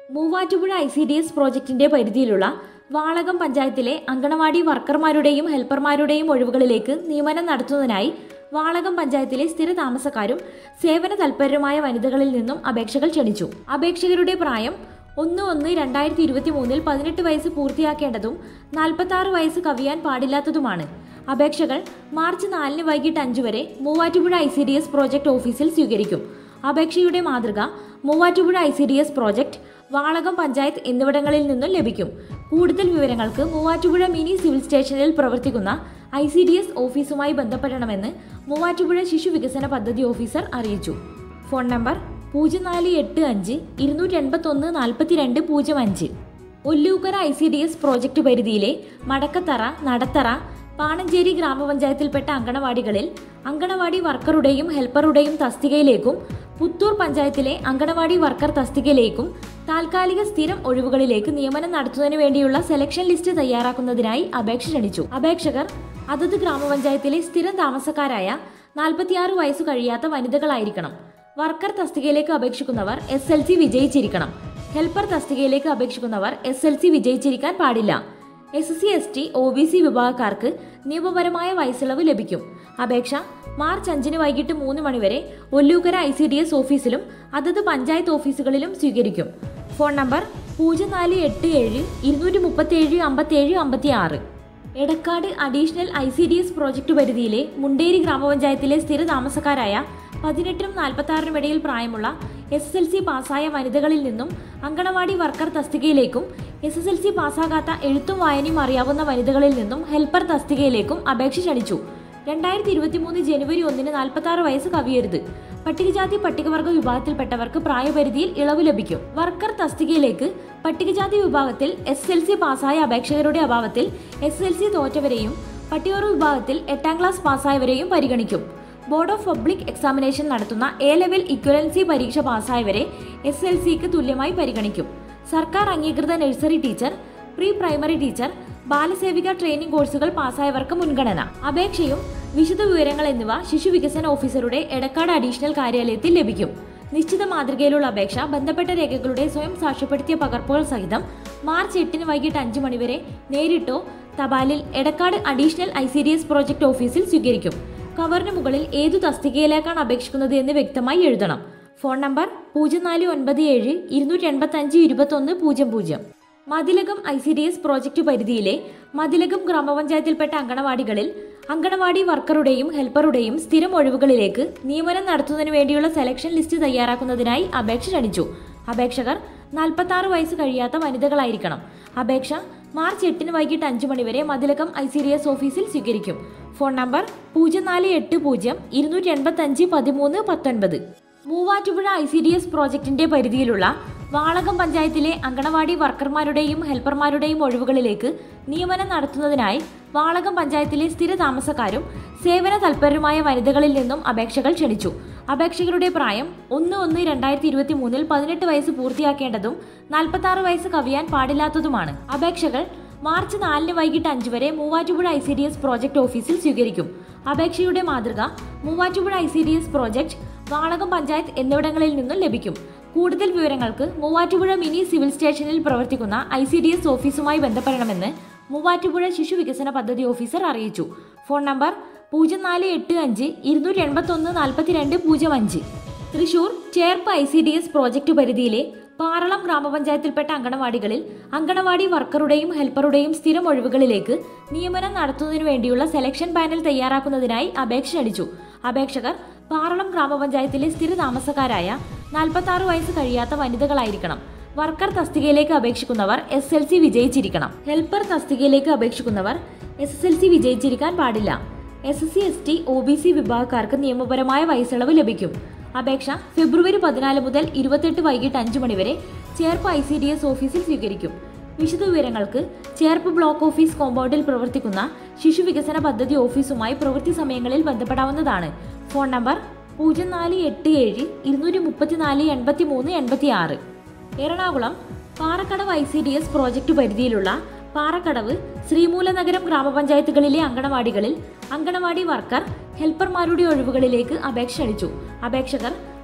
Muvattupuzha I C D S പ്രോജക്റ്റിന്റെ പരിധിയിലുള്ള വാളകം പഞ്ചായത്തിലെ അങ്കണവാടി വർക്കർമാരുടെയും ഹെൽപ്പർമാരുടെയും ഒഴിവുകളിലേക്ക് നിയമനം നടത്തുന്നതിനായി വാളകം പഞ്ചായത്തിലെ സ്ഥിര താമസക്കാരും സേവന തൽപരരുമായ വനിതകളിൽ നിന്നും അപേക്ഷകൾ ക്ഷണിച്ചു അപേക്ഷകരുടെ പ്രായം ഒന്ന് ഒന്ന് രണ്ടായിരത്തി ഇരുപത്തി മൂന്നിൽ പതിനെട്ട് വയസ്സ് പൂർത്തിയാക്കേണ്ടതും നാൽപ്പത്തി ആറ് വയസ്സ് കവിയാൻ പാടില്ലാത്തതുമാണ് അപേക്ഷകൾ മാർച്ച് നാലിന് വൈകിട്ട് അഞ്ചു വരെ Muvattupuzha I C D S project ഓഫീസിൽ സ്വീകരിക്കും അപേക്ഷയുടെ മാതൃക Muvattupuzha I C D S project Valakam panchayat എന്നിവിടങ്ങളിൽ നിന്നും ലഭിക്കും കൂടുതൽ വിവരങ്ങൾക്ക് മൂവാറ്റുപുഴ മിനി സിവിൽ സ്റ്റേഷനിൽ പ്രവർത്തിക്കുന്ന ഐ സി ഡി എസ് ഓഫീസുമായി ബന്ധപ്പെടണമെന്ന് മൂവാറ്റുപുഴ ശിശു വികസന പദ്ധതി ഓഫീസർ അറിയിച്ചു ഫോൺ നമ്പർ പൂജ്യം നാല് എട്ട് അഞ്ച് ഇരുന്നൂറ്റി എൺപത്തൊന്ന് നാൽപ്പത്തി രണ്ട് പൂജ്യം അഞ്ച് Ollukkara I C D S project പരിധിയിലെ മടക്കത്തറ നടത്തറ പാണഞ്ചേരി ഗ്രാമപഞ്ചായത്തിൽപ്പെട്ട അങ്കണവാടികളിൽ അങ്കണവാടി വർക്കറുടെയും ഹെൽപ്പറുടെയും തസ്തികയിലേക്കും പുത്തൂർ പഞ്ചായത്തിലെ അങ്കണവാടി വർക്കർ തസ്തികയിലേക്കും താൽക്കാലിക സ്ഥിരം ഒഴിവുകളിലേക്ക് നിയമനം നടത്തുന്നതിന് വേണ്ടിയുള്ള സെലക്ഷൻ ലിസ്റ്റ് തയ്യാറാക്കുന്നതിനായി അപേക്ഷ ക്ഷണിച്ചു അപേക്ഷകർ അതത് ഗ്രാമപഞ്ചായത്തിലെ സ്ഥിരം താമസക്കാരായ നാൽപ്പത്തിയാറ് വയസ്സ് കഴിയാത്ത വനിതകളായിരിക്കണം വർക്കർ തസ്തികയിലേക്ക് അപേക്ഷിക്കുന്നവർ എസ് എൽ സി വിജയിച്ചിരിക്കണം ഹെൽപ്പർ തസ്തികയിലേക്ക് അപേക്ഷിക്കുന്നവർ എസ് എൽ സി വിജയിച്ചിരിക്കാൻ പാടില്ല S C S T O B C വിഭാഗക്കാർക്ക് നിയമപരമായ വയസ്സിളവ് ലഭിക്കും അപേക്ഷ മാർച്ച് അഞ്ചിന് വൈകിട്ട് മൂന്ന് മണിവരെ Ollukkara I C D S ഓഫീസിലും അതത് പഞ്ചായത്ത് ഓഫീസുകളിലും സ്വീകരിക്കും ഫോൺ നമ്പർ പൂജ്യം നാല് എട്ട് ഏഴ് ഇരുന്നൂറ്റി മുപ്പത്തി ഏഴ് അമ്പത്തി ഏഴ് അമ്പത്തി ആറ് Edakkad additional I C D S project പരിധിയിലെ മുണ്ടേരി ഗ്രാമപഞ്ചായത്തിലെ സ്ഥിര താമസക്കാരായ പതിനെട്ടിനും നാൽപ്പത്തി ആറിനും ഇടയിൽ പ്രായമുള്ള എസ് എസ് എൽ സി പാസ്സായ വനിതകളിൽ നിന്നും അങ്കണവാടി വർക്കർ തസ്തികയിലേക്കും എസ് എസ് എൽ സി പാസ്സാകാത്ത എഴുത്തും വായനയും അറിയാവുന്ന വനിതകളിൽ നിന്നും ഹെൽപ്പർ തസ്തികയിലേക്കും അപേക്ഷ ക്ഷണിച്ചു രണ്ടായിരത്തി ഇരുപത്തി മൂന്ന് ജനുവരി ഒന്നിന് നാൽപ്പത്തി ആറ് വയസ്സ് കവിയരുത് പട്ടികജാതി പട്ടികവർഗ വിഭാഗത്തിൽപ്പെട്ടവർക്ക് പ്രായപരിധിയിൽ ഇളവ് ലഭിക്കും വർക്കർ തസ്തികയിലേക്ക് പട്ടികജാതി വിഭാഗത്തിൽ എസ് എൽ സി പാസ്സായ അപേക്ഷകരുടെ അഭാവത്തിൽ എസ് എൽ സി തോറ്റവരെയും പട്ടികവർഗ വിഭാഗത്തിൽ എട്ടാം ക്ലാസ് പാസ്സായവരെയും പരിഗണിക്കും ബോർഡ് ഓഫ് പബ്ലിക് എക്സാമിനേഷൻ നടത്തുന്ന എ ലെവൽ ഇക്വലൻസി പരീക്ഷ പാസ്സായവരെ എസ് എൽ സിക്ക് തുല്യമായി പരിഗണിക്കും സർക്കാർ അംഗീകൃത nursery teacher pre primary teacher ബാലസേവിക ട്രെയിനിംഗ് കോഴ്സുകൾ പാസ്സായവർക്ക് മുൻഗണന അപേക്ഷയും വിശദ വിവരങ്ങൾ എന്നിവ ശിശു വികസന ഓഫീസറുടെ എടക്കാട് അഡീഷണൽ കാര്യാലയത്തിൽ ലഭിക്കും നിശ്ചിത മാതൃകയിലുള്ള അപേക്ഷ ബന്ധപ്പെട്ട രേഖകളുടെ സ്വയം സാക്ഷ്യപ്പെടുത്തിയ പകർപ്പുകൾ സഹിതം മാർച്ച് എട്ടിന് വൈകിട്ട് അഞ്ച് മണിവരെ നേരിട്ടോ തപാലിൽ Edakkad additional I C D S project ഓഫീസിൽ സ്വീകരിക്കും കവറിന് മുകളിൽ ഏതു തസ്തികയിലേക്കാണ് അപേക്ഷിക്കുന്നത് എന്ന് വ്യക്തമായി എഴുതണം ഫോൺ നമ്പർ പൂജ്യം നാല് ഒൻപത് ഏഴ് ഇരുന്നൂറ്റി എൺപത്തി അഞ്ച് ഇരുപത്തൊന്ന് പൂജ്യം പൂജ്യം Mathilakam I C D S project പരിധിയിലെ മതിലകം ഗ്രാമപഞ്ചായത്തിൽപ്പെട്ട അങ്കണവാടികളിൽ അങ്കണവാടി വർക്കറുടെയും ഹെൽപ്പറുടെയും സ്ഥിരം ഒഴിവുകളിലേക്ക് നിയമനം നടത്തുന്നതിന് വേണ്ടിയുള്ള സെലക്ഷൻ ലിസ്റ്റ് തയ്യാറാക്കുന്നതിനായി അപേക്ഷ ക്ഷണിച്ചു അപേക്ഷകർ നാൽപ്പത്തി ആറ് വയസ്സ് കഴിയാത്ത വനിതകളായിരിക്കണം അപേക്ഷ മാർച്ച് എട്ടിന് വൈകിട്ട് അഞ്ച് മണിവരെ Mathilakam I C D S ഓഫീസിൽ സ്വീകരിക്കും ഫോൺ നമ്പർ പൂജ്യം നാല് എട്ട് പൂജ്യം ഇരുന്നൂറ്റി എൺപത്തി അഞ്ച് പതിമൂന്ന് പത്തൊൻപത് Muvattupuzha I C D S പ്രോജക്റ്റിന്റെ പരിധിയിലുള്ള വാളകം പഞ്ചായത്തിലെ അങ്കണവാടി വർക്കർമാരുടെയും ഹെൽപ്പർമാരുടെയും ഒഴിവുകളിലേക്ക് നിയമനം നടത്തുന്നതിനായി വാളകം പഞ്ചായത്തിലെ സ്ഥിര താമസക്കാരും സേവന തൽപരരുമായ വനിതകളിൽ നിന്നും അപേക്ഷകൾ ക്ഷണിച്ചു അപേക്ഷകരുടെ പ്രായം ഒന്ന് ഒന്ന് രണ്ടായിരത്തി ഇരുപത്തി മൂന്നിൽ പതിനെട്ട് വയസ്സ് പൂർത്തിയാക്കേണ്ടതും നാൽപ്പത്തി ആറ് വയസ്സ് കവിയാൻ പാടില്ലാത്തതുമാണ് അപേക്ഷകൾ മാർച്ച് നാലിന് വൈകിട്ട് അഞ്ച് വരെ Muvattupuzha I C D S project ഓഫീസിൽ സ്വീകരിക്കും അപേക്ഷയുടെ മാതൃക Muvattupuzha I C D S project Valakam panchayat എന്നിവിടങ്ങളിൽ നിന്നും ലഭിക്കും കൂടുതൽ വിവരങ്ങൾക്ക് മൂവാറ്റുപുഴ മിനി സിവിൽ സ്റ്റേഷനിൽ പ്രവർത്തിക്കുന്ന ഐ സി ഡി എസ് ഓഫീസുമായി ബന്ധപ്പെടണമെന്ന് മൂവാറ്റുപുഴ ശിശു വികസന പദ്ധതി ഓഫീസർ അറിയിച്ചു ഫോൺ നമ്പർ പൂജ്യം നാല് എട്ട് അഞ്ച് ഇരുന്നൂറ്റി എൺപത്തൊന്ന് നാൽപ്പത്തിരണ്ട് പൂജ്യം അഞ്ച് Thrissur Cherpu I C D S project പരിധിയിലെ പാറളം ഗ്രാമപഞ്ചായത്തിൽപ്പെട്ട അങ്കണവാടികളിൽ അങ്കണവാടി വർക്കറുടെയും ഹെൽപ്പറുടെയും സ്ഥിരം ഒഴിവുകളിലേക്ക് നിയമനം നടത്തുന്നതിനു വേണ്ടിയുള്ള സെലക്ഷൻ പാനൽ തയ്യാറാക്കുന്നതിനായി അപേക്ഷ ക്ഷണിച്ചു അപേക്ഷകർ പാറളം ഗ്രാമപഞ്ചായത്തിലെ സ്ഥിര താമസക്കാരായ നാൽപ്പത്തി ആറ് വയസ്സ് കഴിയാത്ത വനിതകളായിരിക്കണം വർക്കർ തസ്തികയിലേക്ക് അപേക്ഷിക്കുന്നവർ എസ് എൽ സി വിജയിച്ചിരിക്കണം ഹെൽപ്പർ തസ്തികയിലേക്ക് അപേക്ഷിക്കുന്നവർ എസ് എസ് എൽ സി വിജയിച്ചിരിക്കാൻ പാടില്ല S S C S T O B C വിഭാഗക്കാർക്ക് നിയമപരമായ വയസ്സിളവ് ലഭിക്കും അപേക്ഷ ഫെബ്രുവരി പതിനാല് മുതൽ ഇരുപത്തെട്ട് വൈകിട്ട് അഞ്ച് മണിവരെ Cherpu I C D S ഓഫീസിൽ സ്വീകരിക്കും വിശദവിവരങ്ങൾക്ക് ചേർപ്പ് ബ്ലോക്ക് ഓഫീസ് കോമ്പൗണ്ടിൽ പ്രവർത്തിക്കുന്ന ശിശു വികസന പദ്ധതി ഓഫീസുമായി പ്രവൃത്തി സമയങ്ങളിൽ ബന്ധപ്പെടാവുന്നതാണ് ഫോൺ നമ്പർ പൂജ്യം നാല് എട്ട് ഏഴ് ഇരുന്നൂറ്റി മുപ്പത്തിനാല് എൺപത്തി മൂന്ന് എൺപത്തി ആറ് Ernakulam Parakkadavu I C D S project പരിധിയിലുള്ള പാറക്കടവ് ശ്രീമൂലനഗരം ഗ്രാമപഞ്ചായത്തുകളിലെ അങ്കണവാടികളിൽ അങ്കണവാടി വർക്കർ ഹെൽപ്പർമാരുടെ ഒഴിവുകളിലേക്ക് അപേക്ഷ ക്ഷണിച്ചു അപേക്ഷകർ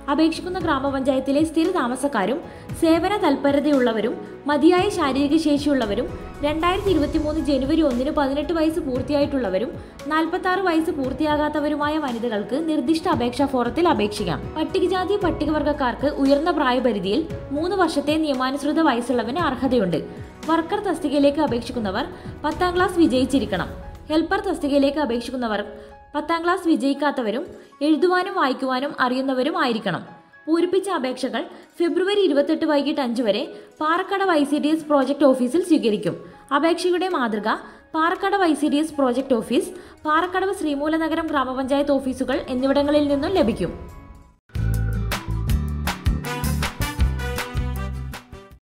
അപേക്ഷിക്കുന്ന ഗ്രാമപഞ്ചായത്തിലെ സ്ഥിര താമസക്കാരും സേവന തൽപരതയുള്ളവരും മതിയായ ശാരീരിക ശേഷിയുള്ളവരും രണ്ടായിരത്തി ഇരുപത്തി മൂന്ന് ജനുവരി ഒന്നിന് പതിനെട്ട് വയസ്സ് പൂർത്തിയായിട്ടുള്ളവരും നാൽപ്പത്തി ആറ് വയസ്സ് പൂർത്തിയാകാത്തവരുമായ വനിതകൾക്ക് നിർദ്ദിഷ്ട അപേക്ഷാ ഫോറത്തിൽ അപേക്ഷിക്കാം പട്ടികജാതി പട്ടികവർഗക്കാർക്ക് ഉയർന്ന പ്രായപരിധിയിൽ മൂന്ന് വർഷത്തെ നിയമാനുസൃത വയസ്സുള്ളവന് അർഹതയുണ്ട് വർക്കർ തസ്തികയിലേക്ക് അപേക്ഷിക്കുന്നവർ പത്താം ക്ലാസ് വിജയിച്ചിരിക്കണം ഹെൽപ്പർ തസ്തികയിലേക്ക് അപേക്ഷിക്കുന്നവർ പത്താം ക്ലാസ് വിജയിക്കാത്തവരും എഴുതുവാനും വായിക്കുവാനും അറിയുന്നവരും ആയിരിക്കണം പൂരിപ്പിച്ച അപേക്ഷകൾ ഫെബ്രുവരി ഇരുപത്തെട്ട് വൈകിട്ട് അഞ്ച് വരെ Parakkadavu I C D S project ഓഫീസിൽ സ്വീകരിക്കും അപേക്ഷയുടെ മാതൃക Parakkadavu I C D S project office Parakkadavu Sreemoolanagaram ഗ്രാമപഞ്ചായത്ത് ഓഫീസുകൾ എന്നിവിടങ്ങളിൽ നിന്നും ലഭിക്കും